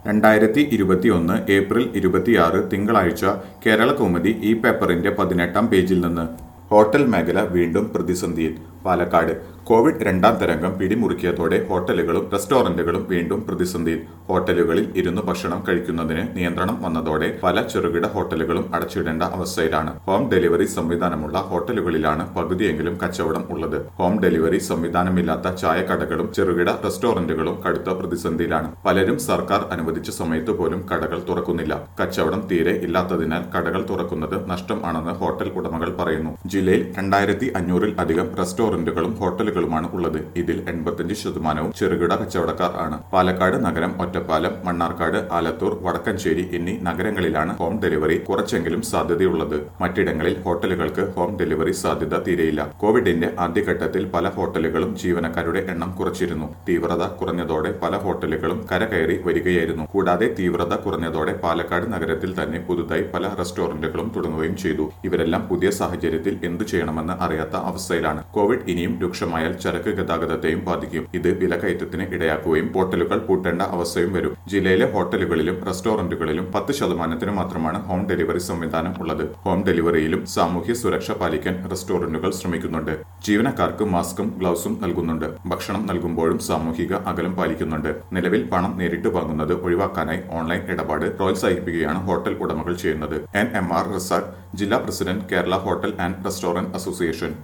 രണ്ടായിരത്തി ഇരുപത്തിയൊന്ന് ഏപ്രിൽ ഇരുപത്തിയാറ് തിങ്കളാഴ്ച കേരള കൗമുദി ഈ പേപ്പറിന്റെ പതിനെട്ടാം പേജിൽ നിന്ന് ഹോട്ടൽ മേഖല വീണ്ടും പ്രതിസന്ധിയിൽ പാലക്കാട് കോവിഡ് രണ്ടാം തരംഗം പിടിമുറുക്കിയതോടെ ഹോട്ടലുകളും റെസ്റ്റോറന്റുകളും വീണ്ടും പ്രതിസന്ധിയിൽ ഹോട്ടലുകളിൽ ഇരുന്ന് ഭക്ഷണം കഴിക്കുന്നതിന് നിയന്ത്രണം വന്നതോടെ പല ചെറുകിട ഹോട്ടലുകളും അടച്ചിടേണ്ട അവസ്ഥയിലാണ് ഹോം ഡെലിവറി സംവിധാനമുള്ള ഹോട്ടലുകളിലാണ് പകുതിയെങ്കിലും കച്ചവടം ഉള്ളത് ഹോം ഡെലിവറി സംവിധാനമില്ലാത്ത ചായക്കടകളും ചെറുകിട റെസ്റ്റോറന്റുകളും കടുത്ത പ്രതിസന്ധിയിലാണ് പലരും സർക്കാർ അനുവദിച്ച സമയത്ത് പോലും കടകൾ തുറക്കുന്നില്ല കച്ചവടം തീരെ ഇല്ലാത്തതിനാൽ കടകൾ തുറക്കുന്നത് നഷ്ടം ആണെന്ന് ഹോട്ടൽ ഉടമകൾ പറയുന്നു ജില്ലയിൽ രണ്ടായിരത്തി അഞ്ഞൂറിൽ അധികം റെസ്റ്റോറന്റുകളും ഹോട്ടലുകളുമാണ് ഉള്ളത് ഇതിൽ എൺപത്തിയഞ്ച് ശതമാനവും ചെറുകിട കച്ചവടക്കാർ ആണ് പാലക്കാട് നഗരം ഒറ്റപ്പാലം മണ്ണാർക്കാട് ആലത്തൂർ വടക്കഞ്ചേരി എന്നീ നഗരങ്ങളിലാണ് ഹോം ഡെലിവറി കുറച്ചെങ്കിലും സാധ്യതയുള്ളത് മറ്റിടങ്ങളിൽ ഹോട്ടലുകൾക്ക് ഹോം ഡെലിവറി സാധ്യത തീരെയില്ല കോവിഡിന്റെ ആദ്യഘട്ടത്തിൽ പല ഹോട്ടലുകളും ജീവനക്കാരുടെ എണ്ണം കുറച്ചിരുന്നു തീവ്രത കുറഞ്ഞതോടെ പല ഹോട്ടലുകളും കരകയറി വരികയായിരുന്നു കൂടാതെ തീവ്രത കുറഞ്ഞതോടെ പാലക്കാട് നഗരത്തിൽ തന്നെ പുതുതായി പല റെസ്റ്റോറന്റുകളും തുടങ്ങുകയും ചെയ്തു ഇവരെല്ലാം പുതിയ സാഹചര്യത്തിൽ എന്തു ചെയ്യണമെന്ന് അറിയാത്ത അവസ്ഥയിലാണ് കോവിഡ് ഇനിയും രൂക്ഷമായാൽ ചരക്ക് ഗതാഗതത്തെയും ബാധിക്കും ഇത് വിലക്കയറ്റത്തിന് ഇടയാക്കുകയും ഹോട്ടലുകൾ പൂട്ടേണ്ട അവസ്ഥയും വരും ജില്ലയിലെ ഹോട്ടലുകളിലും റെസ്റ്റോറന്റുകളിലും പത്ത് ശതമാനത്തിന് മാത്രമാണ് ഹോം ഡെലിവറി സംവിധാനം ഉള്ളത് ഹോം ഡെലിവറിയിലും സാമൂഹ്യ സുരക്ഷ പാലിക്കാൻ റെസ്റ്റോറന്റുകൾ ശ്രമിക്കുന്നുണ്ട് ജീവനക്കാർക്ക് മാസ്കും ഗ്ലൗസും നൽകുന്നുണ്ട് ഭക്ഷണം നൽകുമ്പോഴും സാമൂഹിക അകലം പാലിക്കുന്നുണ്ട് നിലവിൽ പണം നേരിട്ട് വാങ്ങുന്നത് ഒഴിവാക്കാനായി ഓൺലൈൻ ഇടപാട് പ്രോത്സാഹിപ്പിക്കുകയാണ് ഹോട്ടൽ ഉടമകൾ ചെയ്യുന്നത് എൻ എം ആർ റസാഖ് ജില്ലാ president Kerala hotel and restaurant association